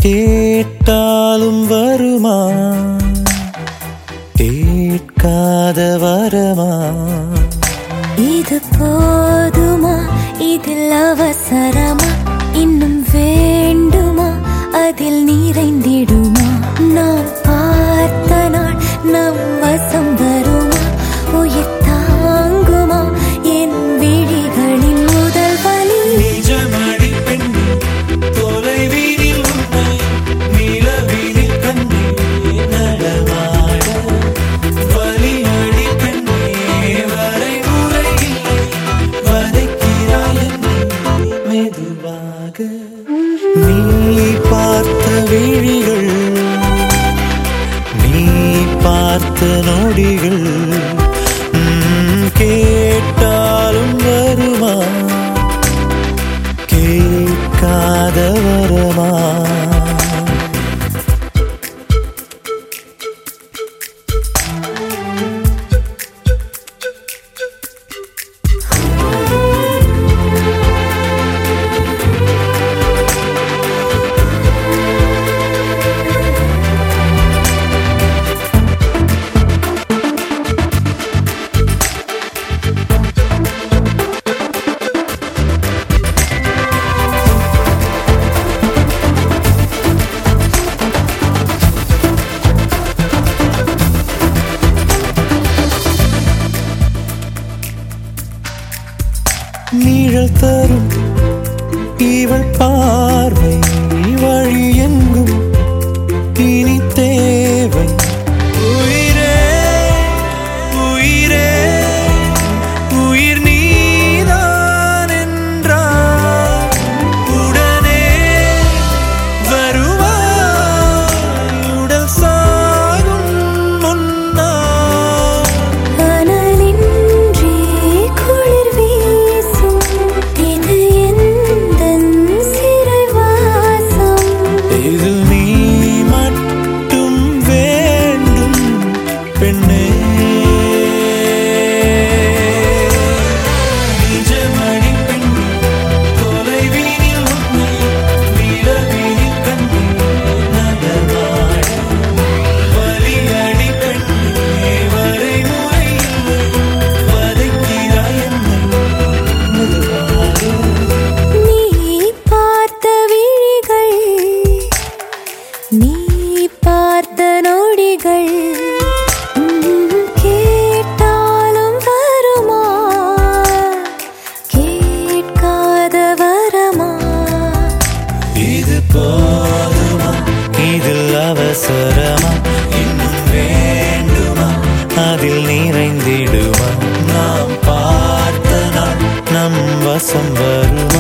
கேட்டாலும் வருமா கேட்காத வரமா இது போதுமா இதில் அவசரமா இன்னும் வேண்டுமா அதில் நிறைந்திடுமா நாம் பார்த்த நாள் நம் வசம் வருமா உயிர் தாங்குமா என் விழிகளின் முதல் வலி நிஜமடி பெண்ணே தொலைவீதில் உன்னை நிலவீதில் கண்ணே நடமாட வலியடி பெண்ணே வரைமுறை இல்லை வதைக்கிறாய் என்னை மெதுவாக நீ பார்த்த விழிகள் நீ பார்த்த நொடிகள் ம், கேட்டாலும் வருமா கேட்காத வரமா நீழல் தரும் இவள் பார்வை வழி எங்கும் இனி தேவை உயிரே உயிரே உயிர் நீதான் என்றால் உடனே வருவாய் உடல் சாகும் முன்னால் அனலின்றி குளிர் வீசும் இது எந்தன் சிறைவாசம் இது நீ மட்டும் வேண்டும் பெண்ணே நிஜமணி பெண்ணே தொலைவீனில் உன்னை நிலவீனில் கண்டே நகர்வாட வலியடி பெண்ணே வரைமுறை இல்லை வதைக்கிறாய் என்னை மெதுவாக நீ பார்த்த விழிகள் நீ பார்த்த நொடிகள் உம், கேட்டாலும் வருமா கேட்காத வரமா இது போதுமா இதில் அவசரமா இன்னும் வேண்டுமா அதில் நிறைந்திடுமா நாம் பார்த்த நாள் நம் வசம் வருமா